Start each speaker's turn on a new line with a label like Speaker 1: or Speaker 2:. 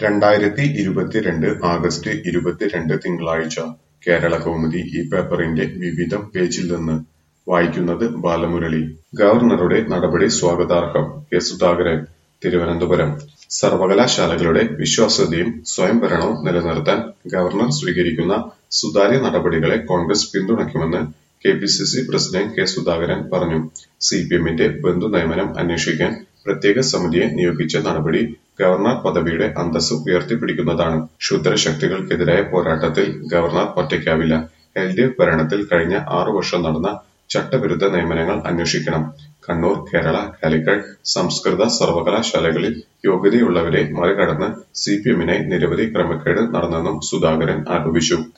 Speaker 1: രണ്ടായിരത്തി ഇരുപത്തിരണ്ട് ആഗസ്റ്റ് ഇരുപത്തിരണ്ട് തിങ്കളാഴ്ച കേരളകൗമുദി ഈ പേപ്പറിന്റെ വിവിധം പേജിൽ നിന്ന് വായിക്കുന്നത് ബാലമുരളി ഗവർണറുടെ നടപടി സ്വാഗതാർഹം കെ സുധാകരൻ തിരുവനന്തപുരം സർവകലാശാലകളുടെ വിശ്വാസ്യതയും സ്വയംഭരണവും നിലനിർത്താൻ ഗവർണർ സ്വീകരിക്കുന്ന സുതാര്യ നടപടികളെ കോൺഗ്രസ് പിന്തുണയ്ക്കുമെന്ന് K P C C president K Sudhakaran പറഞ്ഞു സി പി എമ്മിന്റെ ബന്ധുനിയമനം അന്വേഷിക്കാൻ പ്രത്യേക സമിതിയെ നിയോഗിച്ച നടപടി ഗവർണർ പദവിയുടെ അന്തസ്സ് ഉയർത്തിപ്പിടിക്കുന്നതാണ് ക്ഷുദ്രശക്തികൾക്കെതിരായ പോരാട്ടത്തിൽ ഗവർണർ ഒറ്റയ്ക്കാവില്ല എൽ ഡി എഫ് ഭരണത്തിൽ കഴിഞ്ഞ ആറു വർഷം നടന്ന ചട്ടവിരുദ്ധ നിയമനങ്ങൾ അന്വേഷിക്കണം കണ്ണൂർ കേരള കാലിക്കറ്റ് സംസ്കൃത സർവകലാശാലകളിൽ യോഗ്യതയുള്ളവരെ മറികടന്ന് സി പി എമ്മിനായി നിരവധി ക്രമക്കേട് നടന്നെന്നും സുധാകരൻ ആരോപിച്ചു